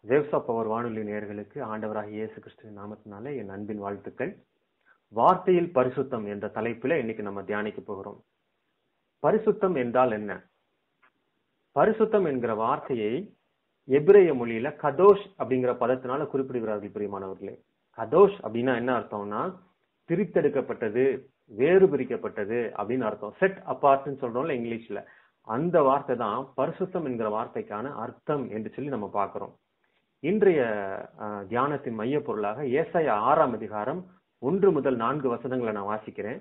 Waves of power வானொலி நேயர்களுக்கு ஆண்டவராகிய இயேசு கிறிஸ்துவின் நாமத்தினாலே என் அன்பின் வாழ்த்துக்கள் வார்த்தையில் பரிசுத்தம் என்ற தலைப்பில இன்னைக்கு நம்ம தியானிக்க போகிறோம் பரிசுத்தம் என்றால் என்ன பரிசுத்தம் என்கிற வார்த்தையை எபிரேய மொழியில கதோஷ் அப்படிங்கிற பதத்தினால குறிப்பிடுகிறார்கள் பிரியமானவர்களே கதோஷ் அப்படின்னா என்ன அர்த்தம்னா பிரித்தெடுக்கப்பட்டது வேறு பிரிக்கப்பட்டது அப்படின்னு அர்த்தம் செட் அப்பார்ட்னு சொல்றோம்ல இங்கிலீஷ்ல அந்த வார்த்தை தான் பரிசுத்தம் என்கிற வார்த்தைக்கான அர்த்தம் என்று சொல்லி நம்ம பார்க்கிறோம் இன்றைய அஹ், தியானத்தின் மைய பொருளாக ஏசாயா ஆறாம் அதிகாரம் ஒன்று முதல் நான்கு வசனங்களை நான் வாசிக்கிறேன்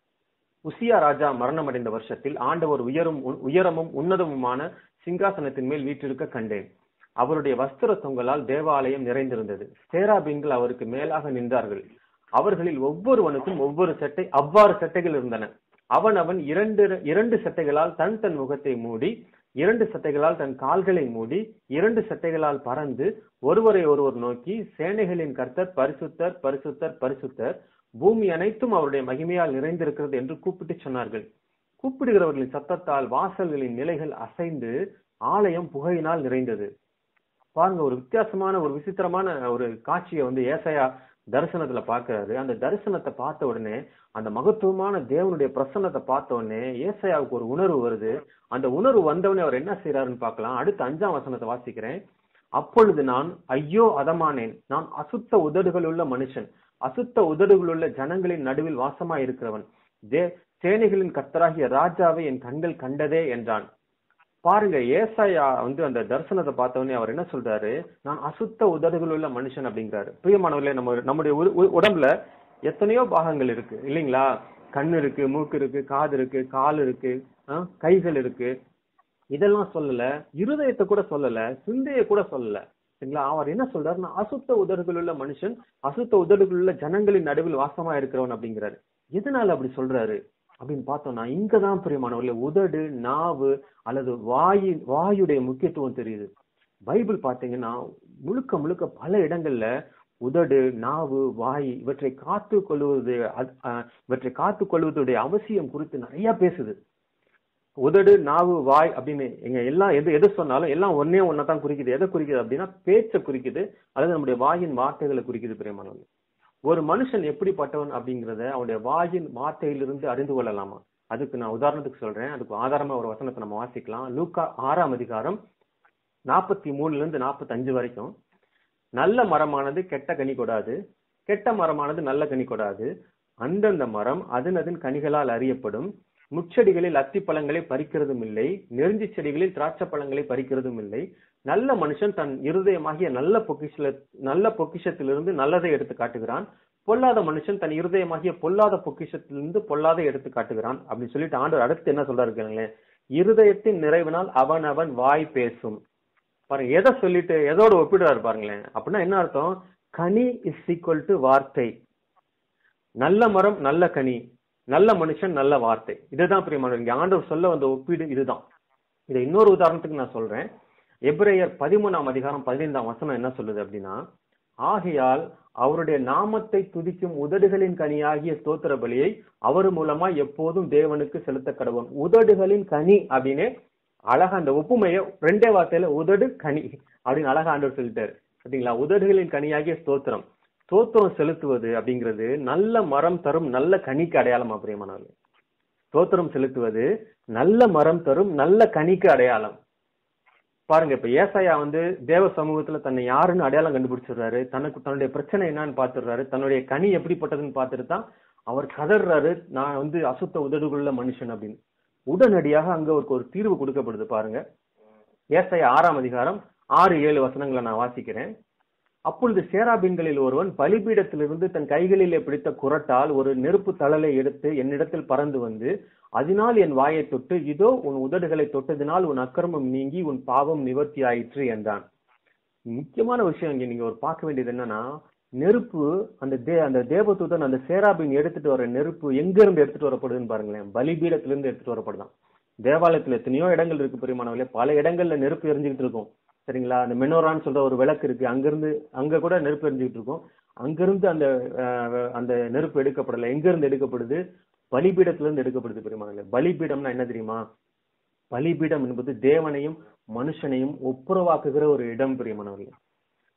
உசியா ராஜா மரணமடைந்த வருஷத்தில் ஆண்டவர் உயரும் உயரமும் உன்னதமுமான சிங்காசனத்தின் மேல் வீற்றிருக்க கண்டேன் அவருடைய வஸ்திர தொங்கலால் தேவாலயம் நிறைந்திருந்தது சேராபீன்கள் அவருக்கு மேலாக நின்றார்கள் அவர்களில் ஒவ்வொருவனுக்கும் ஒவ்வொரு சட்டை அவ்வாறு சட்டைகள் இருந்தன அவன் அவன் இரண்டு இரண்டு சட்டைகளால் தன் தன் முகத்தை மூடி இரண்டு சட்டைகளால் தன் கால்களை மூடி இரண்டு சட்டைகளால் பறந்து ஒருவரை ஒருவர் நோக்கி சேனைகளின் கர்த்தர் பரிசுத்தர் பரிசுத்தர் பரிசுத்தர் பூமி அனைத்தும் அவருடைய மகிமையால் நிறைந்திருக்கிறது என்று கூப்பிட்டு சொன்னார்கள் கூப்பிடுகிறவர்களின் சத்தத்தால் வாசல்களின் நிலைகள் அசைந்து ஆலயம் புகையினால் நிறைந்தது பாருங்க ஒரு வித்தியாசமான ஒரு விசித்திரமான ஒரு காட்சியை வந்து ஏசாயா தரிசனத்துல பார்க்கிறாரு அந்த தரிசனத்தை பார்த்த உடனே அந்த மகத்துவமான தேவனுடைய பிரசன்னத்தை பார்த்த உடனே ஏசாயாவுக்கு ஒரு உணர்வு வருது அந்த உணர்வு வந்தவனே அவர் என்ன செய்யறாருன்னு பார்க்கலாம் அடுத்த அஞ்சாம் வசனத்தை வாசிக்கிறேன் அப்பொழுது நான் ஐயோ அதமானேன் நான் அசுத்த உதடுகளுள்ள மனுஷன் அசுத்த உதடுகளுள்ள ஜனங்களின் நடுவில் வாசமாய் இருக்கிறவன் தே சேனைகளின் கர்த்தராகிய ராஜாவை என் கண்கள் கண்டதே என்றான் பாருங்க ஏசாயா வந்து அந்த தரிசனத்தை பார்த்தவொடனே அவர் என்ன சொல்றாரு நான் அசுத்த உதடுகள் உள்ள மனுஷன் அப்படிங்கிறாரு பிரியமானவர்களே நம்ம நம்முடைய உ- உ- உடம்புல எத்தனையோ பாகங்கள் இருக்கு இல்லைங்களா கண் இருக்கு மூக்கு இருக்கு காது இருக்கு கால் இருக்கு ஆ, கைகள் இருக்கு இதெல்லாம் சொல்லல இருதயத்தை கூட சொல்லல சிந்தைய கூட சொல்லல சரிங்களா அவர் என்ன சொல்றாரு நான் அசுத்த உதடுகள் உள்ள மனுஷன் அசுத்த உதடுகள் உள்ள ஜனங்களின் நடுவில் வாசமா இருக்கிறவன் அப்படிங்கிறாரு எதனால அப்படி சொல்றாரு அப்படின்னு பார்த்தோம்னா இங்கதான் பிரியமானவர்களே உதடு நாவு அல்லது வாயு வாயுடைய முக்கியத்துவம் தெரியுது பைபிள் பாத்தீங்கன்னா முழுக்க முழுக்க பல இடங்கள்ல உதடு நாவு வாய் இவற்றை காத்து கொள்வது அது- அஹ், இவற்றை காத்து கொள்வதுடைய அவசியம் குறித்து நிறைய பேசுது உதடு நாவு வாய் அப்படின்னு எங்க எல்லாம் எது எது சொன்னாலும் எல்லாம் ஒன்னே ஒன்னதான் குறிக்குது எதை குறிக்குது அப்படின்னா பேச்சை குறிக்குது அல்லது நம்முடைய வாயின் வார்த்தைகளை குறிக்குது பிரியமானவர்கள் ஒரு மனுஷன் எப்படிப்பட்டவன் அப்படிங்கறத அவனுடைய வாயின் வார்த்தையிலிருந்து அறிந்து கொள்ளலாமா அதுக்கு நான் உதாரணத்துக்கு சொல்றேன் அதுக்கு ஆதாரமா ஒரு வசனத்தை நம்ம வாசிக்கலாம் லூக்கா ஆறாம் அதிகாரம் நாற்பத்தி மூணுல இருந்து நாற்பத்தி அஞ்சு வரைக்கும் நல்ல மரமானது கெட்ட கனி கொடாது கெட்ட மரமானது நல்ல கனி கொடாது அந்தந்த மரம் அதன் அதன் கனிகளால் அறியப்படும் முச்செடிகளில் அத்தி பழங்களை பறிக்கிறதும் இல்லை நெருஞ்சி செடிகளில் திராட்சை பழங்களை பறிக்கிறதும் இல்லை நல்ல மனுஷன் தன் இருதயமாகிய நல்ல பொக்கிஷ நல்ல பொக்கிஷத்திலிருந்து நல்லதை எடுத்து காட்டுகிறான் பொல்லாத மனுஷன் தன் இருதயமாகிய பொல்லாத பொக்கிஷத்திலிருந்து பொல்லாதை எடுத்து காட்டுகிறான் அப்படின்னு சொல்லிட்டு ஆண்டவர் அடுத்து என்ன சொல்றாரு கேளுங்களேன் இருதயத்தின் நிறைவினால் அவன் அவன் வாய் பேசும் பாருங்க எதை சொல்லிட்டு எதோட ஒப்பிடுறாரு பாருங்களேன் அப்படின்னா என்ன அர்த்தம் கனி இஸ் ஈக்குவல் டு வார்த்தை நல்ல மரம் நல்ல கனி நல்ல மனுஷன் நல்ல வார்த்தை இதுதான் பிரியமான இங்க ஆண்டவர் சொல்ல வந்த ஒப்பீடு இதுதான் இதை இன்னொரு உதாரணத்துக்கு நான் சொல்றேன் எபிரேயர் பதிமூணாம் அதிகாரம் பதினைந்தாம் வசனம் என்ன சொல்லுது அப்படின்னா ஆகையால் அவருடைய நாமத்தை துதிக்கும் உதடுகளின் கனியாகிய ஸ்தோத்திர பலியை அவர் மூலமா எப்போதும் தேவனுக்கு செலுத்த கடவுள் உதடுகளின் கனி அப்படின்னு அழகா அந்த ஒப்புமையை ரெண்டே வார்த்தையில உதடு கனி அப்படின்னு அழகா ஆண்டவர் சொல்லிட்டாரு பாத்தீங்களா உதடுகளின் கனியாகிய ஸ்தோத்திரம் ஸ்தோத்திரம் செலுத்துவது அப்படிங்கிறது நல்ல மரம் தரும் நல்ல கனிக்கு அடையாளமா பிரியமானவர்களே ஸ்தோத்திரம் செலுத்துவது நல்ல மரம் தரும் நல்ல கனிக்கு அடையாளம் பாருங்க இப்ப ஏசாயா வந்து தேவ சமூகத்துல தன்னை யாருன்னு அடையாளம் கண்டுபிடிச்சிடுறாரு தனக்கு தன்னுடைய பிரச்சனை என்னன்னு பாத்துடுறாரு தன்னுடைய கனி எப்படிப்பட்டதுன்னு பார்த்துட்டு தான் அவர் கதறாரு நான் வந்து அசுத்த உதடுகுள்ள மனுஷன் அப்படின்னு உடனடியாக அங்க அவருக்கு ஒரு தீர்வு கொடுக்கப்படுது பாருங்க ஏசாயா ஆறாம் அதிகாரம் ஆறு ஏழு வசனங்களை நான் வாசிக்கிறேன் அப்பொழுது சேராபீன்களில் ஒருவன் பலிபீடத்திலிருந்து தன் கைகளிலே பிடித்த குரட்டால் ஒரு நெருப்பு தழலை எடுத்து என்னிடத்தில் பறந்து வந்து அதனால் என் வாயை தொட்டு இதோ உன் உதடுகளை தொட்டதினால் உன் அக்கிரமம் நீங்கி உன் பாவம் நிவர்த்தி ஆயிற்று என்றான் முக்கியமான விஷயம் இங்க நீங்க ஒரு பார்க்க வேண்டியது என்னன்னா நெருப்பு அந்த தே அந்த தேவதூதன் அந்த சேராபின் எடுத்துட்டு வர நெருப்பு எங்க இருந்து எடுத்துட்டு வரப்படுதுன்னு பாருங்களேன் பலிபீடத்திலிருந்து எடுத்துட்டு வரப்படுதான் தேவாலயத்துல எத்தனையோ இடங்கள் இருக்கு பெரியமானவர்களே பல இடங்கள்ல நெருப்பு எரிஞ்சுக்கிட்டு இருக்கும் சரிங்களா அந்த மெனோரான்னு சொல்ற ஒரு விளக்கு இருக்கு அங்கிருந்து அங்க கூட நெருப்பு எரிஞ்சுக்கிட்டு இருக்கும் அங்கிருந்து அந்த அஹ், அந்த நெருப்பு எடுக்கப்படல எங்க இருந்து எடுக்கப்படுது பலிபீடத்துல இருந்து எடுக்கப்படுது பெரியமானவர்களே பலிபீடம்னா என்ன தெரியுமா பலிபீடம் என்பது தேவனையும் மனுஷனையும் ஒப்புரவாக்குகிற ஒரு இடம் பிரியமானவர்களே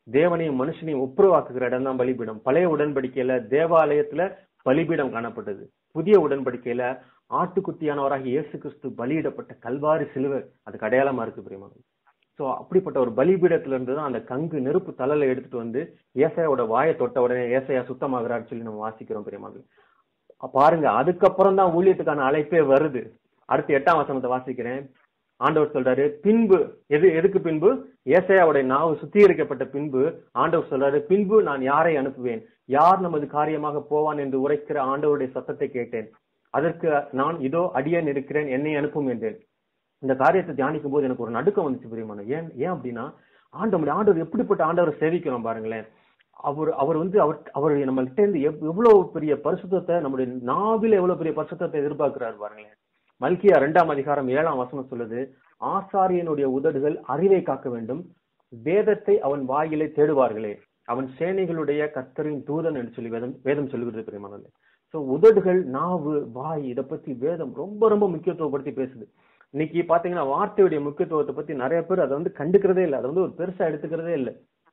தேவனையும் மனுஷனையும் ஒப்புரவாக்குகிற இடம் தான் பலிபீடம் பழைய உடன்படிக்கையில தேவாலயத்துல பலிபீடம் காணப்பட்டது புதிய உடன்படிக்கையில ஆட்டுக்குட்டியானவராக இயேசு கிறிஸ்து பலியிடப்பட்ட கல்வாரி சிலுவை அதுக்கு அடையாளமா இருக்கு பிரியமான சோ அப்படிப்பட்ட ஒரு பலிபீடத்துல இருந்து தான் அந்த கங்கு நெருப்பு தலையில எடுத்துட்டு வந்து ஏசையாவோட வாயை தொட்ட உடனே ஏசையா சுத்தமாகிறான்னு சொல்லி நம்ம வாசிக்கிறோம் பிரியமான பாருங்க அதுக்கப்புறம் தான் ஊழியத்துக்கான அழைப்பே வருது அடுத்து எட்டாம் வசனத்தை வாசிக்கிறேன் ஆண்டவர் சொல்றாரு பின்பு எது எதுக்கு பின்பு ஏசையாவுடைய நாவு சுத்திகரிக்கப்பட்ட பின்பு ஆண்டவர் சொல்றாரு பின்பு நான் யாரை அனுப்புவேன் யார் நமது காரியமாக போவான் என்று உரைக்கிற ஆண்டவருடைய சத்தத்தை கேட்டேன் அதற்கு நான் இதோ அடியேன் இருக்கிறேன் என்னை அனுப்பும் என்றேன் இந்த காரியத்தை தியானிக்கும் போது எனக்கு ஒரு நடுக்கம் வந்துச்சு பிரியமான ஏன் ஏன் அப்படின்னா ஆண்டவர் ஆண்டவர் எப்படிப்பட்ட ஆண்டவரை சேவிக்கிறோம் பாருங்களேன் அவர் அவர் வந்து அவர் அவர் நம்மள்கிட்ட இருந்து எவ்- எவ்வளவு பெரிய பரிசுத்தத்தை நம்முடைய நாவில் எவ்வளவு பெரிய பரிசுத்தத்தை எதிர்பார்க்கிறார் பாருங்களேன் மல்கியா இரண்டாம் அதிகாரம் ஏழாம் வசனம் சொல்லுது ஆசாரியனுடைய உதடுகள் அறிவை காக்க வேண்டும் வேதத்தை அவன் வாயிலே தேடுவார்களே அவன் சேனைகளுடைய கர்த்தரின் தூதன் என்று சொல்லி வேதம் வேதம் சொல்லுகிறது பெரியமானது சோ உதடுகள் நாவு வாய் இத பத்தி வேதம் ரொம்ப ரொம்ப முக்கியத்துவப்படுத்தி பேசுது இன்னைக்கு பாத்தீங்கன்னா வார்த்தையுடைய முக்கியத்துவத்தை பத்தி நிறைய பேர் அதை வந்து கண்டுக்கிறதே இல்லை அதை வந்து ஒரு பெருசா எடுத்துக்கிறதே இல்லை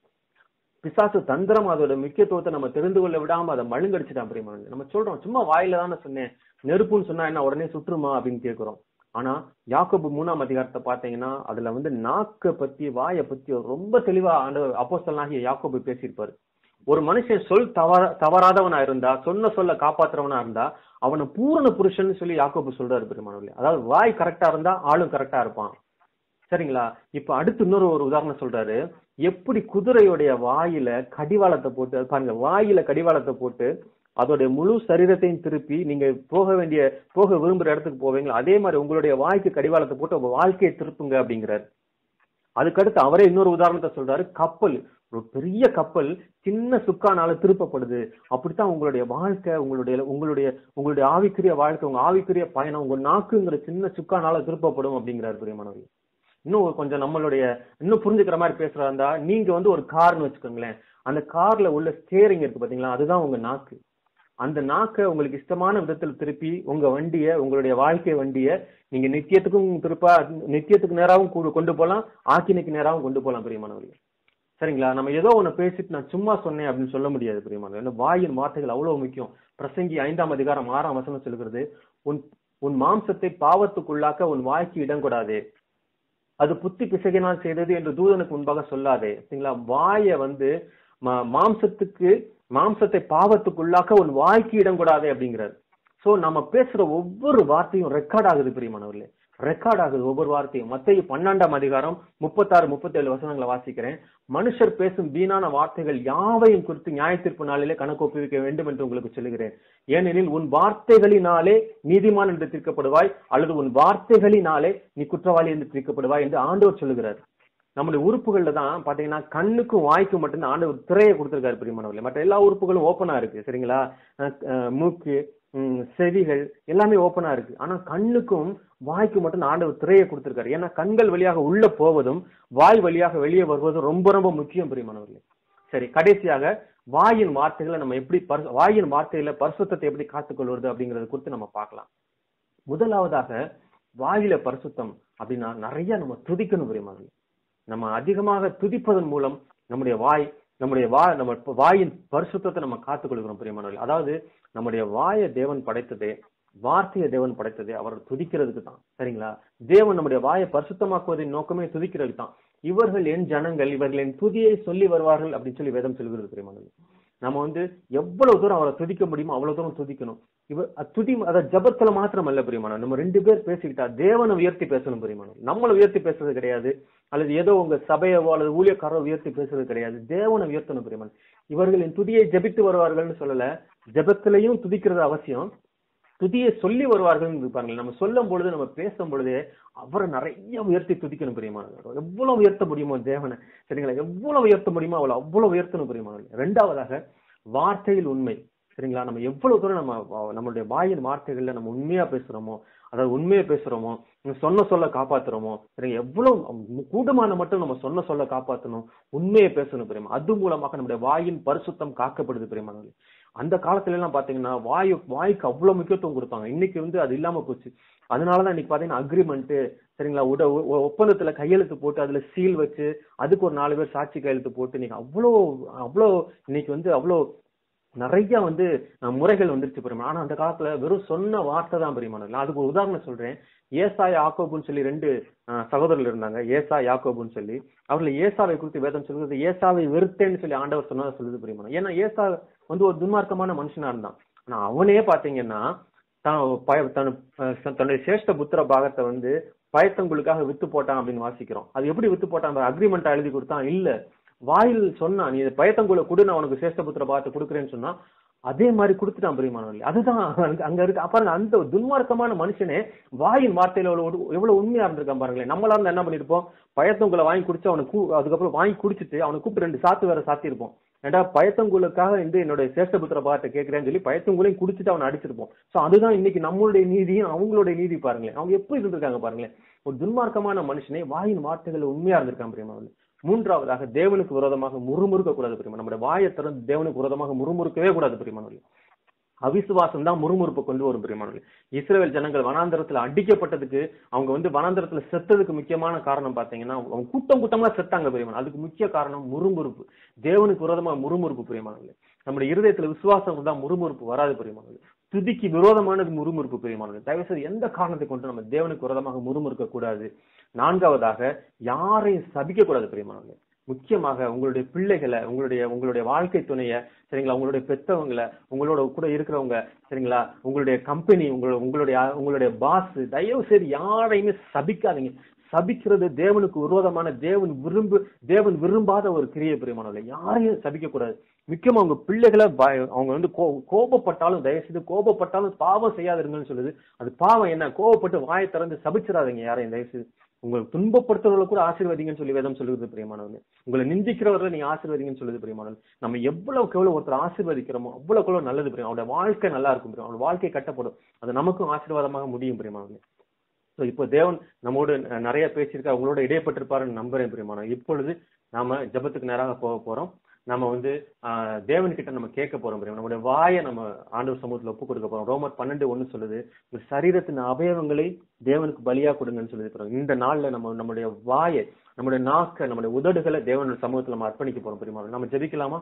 பிசாசு தந்திரம் அதோட முக்கியத்துவத்தை நம்ம தெரிந்து கொள்ள விடாம அதை மழுங்கடிச்சுட்டான் பிரியமான நம்ம சொல்றோம் சும்மா வாயில தானே சொன்னேன் நெருப்புன்னு சொன்னா என்ன உடனே சுற்றுமா அப்படின்னு கேக்குறோம் ஆனா யாக்கோபு மூணாம் அதிகாரத்தை பாத்தீங்கன்னா அதுல வந்து நாக்க பத்தி வாயை பத்தி ரொம்ப தெளிவா ஆண்டவர் அப்போஸ்தலனாகிய யாக்கோபு பேசியிருப்பாரு ஒரு மனுஷன் சொல் தவற தவறாதவனா இருந்தா சொன்ன சொல்ல காப்பாத்துறவனா இருந்தா அவனை பூரண புருஷன் சொல்லி யாக்கோபு சொல்றாரு பெருமானவர்களே அதாவது வாய் கரெக்டா இருந்தா ஆளும் கரெக்டா இருப்பான் சரிங்களா இப்ப அடுத்து இன்னொரு ஒரு உதாரணம் சொல்றாரு எப்படி குதிரையுடைய வாயில கடிவாளத்தை போட்டு அது பாருங்க வாயில கடிவாளத்தை போட்டு அதோடைய முழு சரீரத்தையும் திருப்பி நீங்க போக வேண்டிய போக விரும்புற இடத்துக்கு போவீங்களா அதே மாதிரி உங்களுடைய வாய்க்கு கடிவாளத்தை போட்டு உங்க வாழ்க்கையை திருப்புங்க அப்படிங்கிறாரு அதுக்கடுத்து அவரே இன்னொரு உதாரணத்தை சொல்றாரு கப்பல் ஒரு பெரிய கப்பல் சின்ன சுக்கானால திருப்பப்படுது அப்படித்தான் உங்களுடைய வாழ்க்கை உங்களுடைய உங்களுடைய உங்களுடைய ஆவிக்குரிய வாழ்க்கை உங்க ஆவிக்குரிய பயணம் உங்க நாக்குங்கிற சின்ன சுக்கானால திருப்பப்படும் அப்படிங்கிறாரு பிரியமானவர்கள் இன்னும் ஒரு கொஞ்சம் நம்மளுடைய இன்னும் புரிஞ்சுக்கிற மாதிரி பேசுறதா இருந்தா நீங்க வந்து ஒரு கார்னு வச்சுக்கோங்களேன் அந்த கார்ல உள்ள ஸ்டேரிங் இருக்கு பாத்தீங்களா அதுதான் உங்க நாக்கு அந்த நாக்கை உங்களுக்கு இஷ்டமான விதத்துல திருப்பி உங்க வண்டிய உங்களுடைய வாழ்க்கை வண்டிய நீங்க நித்தியத்துக்கும் திருப்பா நித்தியத்துக்கு நேராவும் கூ- கொண்டு போலாம் ஆக்கினைக்கு நேராவும் கொண்டு போலாம் பிரியமானவர்களே சரிங்களா நம்ம ஏதோ ஒண்ணு பேசிட்டு நான் சும்மா சொன்னேன் அப்படின்னு சொல்ல முடியாது பிரியமானவர்களே ஏன்னா வாயின் வார்த்தைகள் அவ்வளவு முக்கியம் பிரசங்கி ஐந்தாம் அதிகாரம் ஆறாம் வசனம் சொல்லுகிறது உன் உன் மாம்சத்தை பாவத்துக்குள்ளாக்க உன் வாய்க்கு இடம் கொடாதே அது புத்தி பிசகினால் செய்தது என்று தூதனுக்கு முன்பாக சொல்லாதே சரிங்களா வாயை வந்து ம- மாம்சத்துக்கு மாம்சத்தை பாவத்துக்குள்ளாக்க உன் வாய்க்கு இடம் கொடாதே அப்படிங்கிறார் சோ நம்ம பேசுற ஒவ்வொரு வார்த்தையும் ரெக்கார்ட் ஆகுது பிரியமானவர்களே ரெக்கார்ட் ஆகுது ஒவ்வொரு வார்த்தையும் மத்திய பன்னெண்டாம் அதிகாரம் முப்பத்தாறு முப்பத்தேழு வசனங்களை வாசிக்கிறேன் மனுஷர் பேசும் வீணான வார்த்தைகள் யாவையும் குறித்து நியாய தீர்ப்பு நாளிலே கணக்கு ஒப்புவிக்க வேண்டும் என்று உங்களுக்கு சொல்லுகிறேன் ஏனெனில் உன் வார்த்தைகளினாலே நீதிமான் என்று தீர்க்கப்படுவாய் அல்லது உன் வார்த்தைகளினாலே நீ குற்றவாளி என்று தீர்க்கப்படுவாய் என்று ஆண்டவர் சொல்லுகிறார் நம்முடைய உறுப்புகள்ல தான் பாத்தீங்கன்னா கண்ணுக்கும் வாய்க்கும் மட்டும்தான் ஆண்டவர் திரையை கொடுத்திருக்காரு பிரியமானவர்களே மற்ற எல்லா உறுப்புகளும் ஓப்பனா இருக்கு சரிங்களா அஹ் அஹ் மூக்கு ம், செவிகள் எல்லாமே ஓப்பனா இருக்கு ஆனா கண்ணுக்கும் வாய்க்கும் மட்டும் ஆண்டவர் திரையை கொடுத்திருக்காரு ஏன்னா கண்கள் வழியாக உள்ள போவதும் வாய் வழியாக வெளியே வருவதும் ரொம்ப ரொம்ப முக்கியம் பிரியமானவர்களே சரி கடைசியாக வாயின் வார்த்தைகளை நம்ம எப்படி பரிசு- வாயின் வார்த்தையில பரிசுத்தத்தை எப்படி காத்துக்கொள்வது அப்படிங்கறது குறித்து நம்ம பார்க்கலாம் முதலாவதாக வாயில பரிசுத்தம் அப்படின்னா நிறைய நம்ம துதிக்கணும் பிரியமானவர்களே நம்ம அதிகமாக துதிப்பதன் மூலம் நம்முடைய வாய் நம்முடைய வா நம்ம இப்ப வாயின் பரிசுத்தத்தை நம்ம காத்துக்கொள்கிறோம் பிரியமானவர்கள் அதாவது நம்முடைய வாயை தேவன் படைத்ததே வார்த்தையை தேவன் படைத்ததே அவர் துதிக்கிறதுக்கு தான் சரிங்களா தேவன் நம்முடைய வாயை பரிசுத்தமாக்குவதின் நோக்கமே துதிக்கிறதுக்கு தான் இவர்கள் என் ஜனங்கள் இவர்கள் என் துதியை சொல்லி வருவார்கள் அப்படின்னு சொல்லி வேதம் சொல்கிறது பிரியமானவர்கள் நம்ம வந்து எவ்வளவு தூரம் அவரை துதிக்க முடியுமோ அவ்வளவு தூரம் துதிக்கணும் இவ அ- துதி அத ஜபத்துல மாத்திரம் அல்ல பிரியமானவர் நம்ம ரெண்டு பேர் பேசிக்கிட்டா தேவனை உயர்த்தி பேசணும் பிரியமானவர் நம்மளை உயர்த்தி பேசுறது கிடையாது அல்லது ஏதோ உங்க சபையவோ அல்லது ஊழியக்காரோ உயர்த்தி பேசுறது கிடையாது தேவனை உயர்த்தணும் பிரியமானவர் இவர்களின் துதியை ஜெபித்து வருவார்கள்னு சொல்லல ஜெபத்திலையும் துதிக்கிறது அவசியம் துதியை சொல்லி வருவார்கள் இருப்பாங்க நம்ம சொல்லும் பொழுது நம்ம பேசும் பொழுதே அவரை நிறைய உயர்த்தி துதிக்கணும் பிரியமானவர் எவ்வளவு உயர்த்த முடியுமோ தேவனை சரிங்களா எவ்வளவு உயர்த்த முடியுமோ அவளை அவ்வளவு உயர்த்தணும் பிரியமானவர் ரெண்டாவதாக வார்த்தையில் உண்மை சரிங்களா நம்ம எவ்வளவு தூரம் நம்ம வா- நம்மளுடைய வாயின் வார்த்தைகள்ல நம்ம உண்மையா பேசுறோமோ அதாவது உண்மையை பேசுறோமோ நம்ம சொன்ன சொல்ல காப்பாத்துறோமோ சரிங்க எவ்வளவு கூடுமான மட்டும் நம்ம சொன்ன சொல்ல காப்பாத்தணும் உண்மையை பேசணும் பிரியமா அது மூலமாக நம்முடைய வாயின் பரிசுத்தம் காக்கப்படுது பிரியமானவர்களே அந்த காலத்துல எல்லாம் பாத்தீங்கன்னா வாயு வாய்க்கு அவ்வளவு முக்கியத்துவம் கொடுப்பாங்க இன்னைக்கு வந்து அது இல்லாம போச்சு அதனாலதான் இன்னைக்கு பாத்தீங்கன்னா அக்ரிமெண்ட் சரிங்களா உட ஒ- ஒப்பந்தத்துல கையெழுத்து போட்டு அதுல சீல் வச்சு அதுக்கு ஒரு நாலு பேர் சாட்சி கையெழுத்து போட்டு இன்னைக்கு அவ்வளோ அவ்வளோ இன்னைக்கு வந்து அவ்வளோ நிறைய வந்து அஹ், முறைகள் வந்துருச்சு பெருமா ஆனா அந்த காலத்துல வெறும் சொன்ன வார்த்தை தான் பெரியமான நான் அதுக்கு ஒரு உதாரணம் சொல்றேன் ஏசா யாக்கோபுன்னு சொல்லி ரெண்டு அஹ், சகோதரர்கள் இருந்தாங்க ஏசா யாக்கோபுன்னு சொல்லி அவர்ல ஏசாவை குறித்து வேதம் சொல்லுது ஏசாவை வெறுத்தேன்னு சொல்லி ஆண்டவர் சொன்னதை சொல்லுது பெரியமான ஏன்னா ஏசா வந்து ஒரு துன்மார்க்கமான மனுஷனா இருந்தான் ஆனா அவனே பாத்தீங்கன்னா தான் பய- தன் அஹ், தன்னுடைய சேஷ்ட புத்திர பாகத்தை வந்து பயத்தங்களுக்காக வித்து போட்டான் அப்படின்னு வாசிக்கிறோம் அது எப்படி வித்து போட்டான் அக்ரிமெண்ட் எழுதி கொடுத்தான் இல்ல வாயில் சொன்னான் நீ பயத்தங்குள்ள கொடு நான் உனக்கு சேஷ்ட புத்திர பாகத்தை கொடுக்குறேன்னு சொன்னா அதே மாதிரி கொடுத்துட்டான் பிரியமானவர்களே அதுதான் அங்க- அங்க இருக்கு பாருங்க அந்த துன்மார்க்கமான மனுஷனே வாயின் வார்த்தையில எவ்வளவு எவ்வளவு உண்மையா இருந்திருக்கான் பாருங்களேன் நம்மளா இருந்தா என்ன பண்ணிருப்போம் பயத்தங்குள்ள வாங்கி குடிச்சு அவனுக்கு கூ- அதுக்கப்புறம் வாங்கி குடிச்சிட்டு அவனை கூப்பிட்டு ரெண்டு சாத்து வேற சாத்தி இருப்போம் ஏண்டா பயத்தங்குளுக்காக வந்து என்னுடைய சேஷ்டபுத்திர பாகத்தை கேட்கிறேன்னு சொல்லி பயத்தங்குளையும் குடிச்சிட்டு அவனை அடிச்சிருப்போம் சோ அதுதான் இன்னைக்கு நம்மளுடைய நீதியும் அவங்களுடைய நீதி பாருங்களேன் அவங்க எப்படி இருந்திருக்காங்க பாருங்களேன் ஒரு துன்மார்க்கமான மனுஷனே வாயின் வார்த்தைகள் உண்மையா இருந்திருக்கான் பிரியமானவர்களே மூன்றாவதாக தேவனுக்கு விரோதமாக முறுமுறுக்க கூடாது பிரியமா நம்முடைய வாயை திறந்து தேவனுக்கு விரோதமாக முறுமுறுக்கவே கூடாது பிரியமானவர்களே அவிசுவாசம் தான் முறுமுறுப்பு கொண்டு வரும் பிரியமானவர்களே இஸ்ரேல் ஜனங்கள் வனாந்தரத்துல அடிக்கப்பட்டதுக்கு அவங்க வந்து வனாந்தரத்துல செத்ததுக்கு முக்கியமான காரணம் பாத்தீங்கன்னா அவங்க கூட்டம் கூட்டமா செத்தாங்க பிரியமான அதுக்கு முக்கிய காரணம் முறுமுறுப்பு தேவனுக்கு விரோதமா முறுமுறுப்பு பிரியமானவர்களே நம்முடைய இருதயத்துல விசுவாசம் தான் முறுமுறுப்பு வராது பிரியமானவர்களே துதிக்கு விரோதமானது முறுமுறுப்பு பிரியமானவர்களே தயவு செய்து எந்த காரணத்தை கொண்டு நம்ம தேவனுக்கு விரோதமாக முறுமுறுக்க கூடாது நான்காவதாக யாரையும் சபிக்க கூடாது பிரியமானவர்களே முக்கியமாக உங்களுடைய பிள்ளைகளை உங்களுடைய உங்களுடைய வாழ்க்கை துணைய சரிங்களா உங்களுடைய பெத்தவங்களை உங்களோட கூட இருக்கிறவங்க சரிங்களா உங்களுடைய கம்பெனி உங்களோட உங்களுடைய உங்களுடைய பாஸ் தயவு செய்து யாரையுமே சபிக்காதீங்க சபிக்கிறது தேவனுக்கு விரோதமான தேவன் விரும்பு தேவன் விரும்பாத ஒரு கிரிய பிரியமானவர்களே யாரையும் சபிக்க கூடாது முக்கியமா உங்க பிள்ளைகளை பய- அவங்க வந்து கோ- கோபப்பட்டாலும் தயவு செய்து கோபப்பட்டாலும் பாவம் செய்யாதிருங்கன்னு சொல்லுது அது பாவம் என்ன கோபப்பட்டு வாயை திறந்து சபிச்சிடாதீங்க யாரையும் தயவு செய்து உங்களை துன்பப்படுத்துறவங்களை கூட ஆசீர்வதிங்கன்னு சொல்லி வேதம் சொல்லுது பிரியமானவர்களே உங்களை நிந்திக்கிறவர்களை நீங்க ஆசீர்வதிங்கன்னு சொல்லுது பிரியமானவர்கள் நம்ம எவ்வளவுக்கு எவ்வளவு ஒருத்தர் ஆசீர்வதிக்கிறோமோ அவ்வளவுக்கு எவ்வளவு நல்லது பிரியம் அவருடைய வாழ்க்கை நல்லா இருக்கும் பிரியம் அவருடைய வாழ்க்கை கட்டப்படும் அது நமக்கும் ஆசீர்வாதமாக முடியும் பிரியமானவர்களே ஸோ இப்போ தேவன் நம்மோடு ந- நிறைய பேசியிருக்கா உங்களோட இடைப்பட்டிருப்பாருன்னு நம்புறேன் பிரியமான இப்பொழுது நாம ஜெபத்துக்கு நேராக போக போறோம் நம்ம வந்து ஆஹ், தேவன்கிட்ட நம்ம கேட்க போறோம் பிரியமா நம்முடைய வாயை நம்ம ஆண்டவர் சமூகத்துல ஒப்பு கொடுக்க போறோம் ரோமர் பன்னெண்டு ஒண்ணு சொல்லுது உங்க சரீரத்தின் அவயவங்களை தேவனுக்கு பலியா கொடுங்கன்னு சொல்லுது பிரியமா. இந்த நாள்ல நம்ம நம்முடைய வாயை நம்முடைய நாக்க நம்முடைய உதடுகளை தேவனுடைய சமூகத்துல நம்ம அர்ப்பணிக்க போறோம் பிரியமா நம்ம ஜெபிக்கலாமா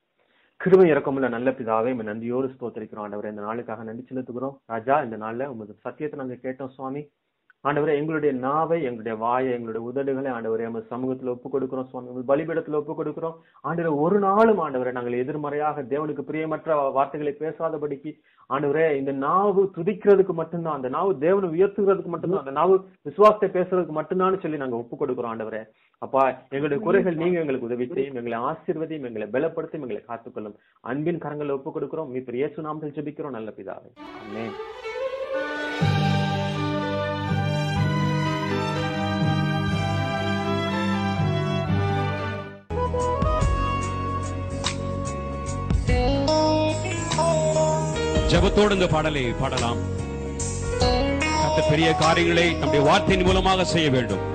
கிருபை இறக்கமுள்ள நல்ல பிதாவே நம்ம நன்றியோடு ஸ்தோத்திரிக்கிறோம் ஆண்டவரே இந்த நாளுக்காக நன்றி செலுத்துகிறோம் ராஜா இந்த நாள்ல உமது சத்தியத்தை நாங்க கேட்டோம் சுவாமி ஆண்டவரே எங்களுடைய நாவை எங்களுடைய வாயை எங்களுடைய உதடுகளை ஆண்டவரே நம்ம சமூகத்துல ஒப்பு கொடுக்கிறோம் சுவாமி உங்கள் பலிபீடத்துல ஒப்பு கொடுக்கிறோம் ஆண்டவரே ஒரு நாளும் ஆண்டவரே நாங்கள் எதிர்மறையாக தேவனுக்கு பிரியமற்ற வார்த்தைகளை பேசாதபடிக்கு ஆண்டவரே இந்த நாவு துதிக்கிறதுக்கு மட்டும்தான் அந்த நாவு தேவனை உயர்த்துகிறதுக்கு மட்டும்தான் அந்த நாவு விசுவாசத்தை பேசுறதுக்கு மட்டும்தான் சொல்லி நாங்க ஒப்பு கொடுக்கிறோம் ஆண்டவரே அப்பா எங்களுடைய குறைகள் நீங்க எங்களுக்கு உதவி செய்யும் எங்களை ஆசீர்வதியும் எங்களை பலப்படுத்தும் எங்களை காத்துக்கொள்ளும் அன்பின் கரங்களை ஒப்பு கொடுக்கிறோம் மீ இயேசு நாமத்தில் ஜெபிக்கிறோம் நல்ல பிதாவே ஆமென் ஜெபத்தோடு இந்த பாடலை பாடலாம் கர்த்தர் பெரிய காரியங்களை நம்முடைய வார்த்தையின் மூலமாக செய்ய வேண்டும்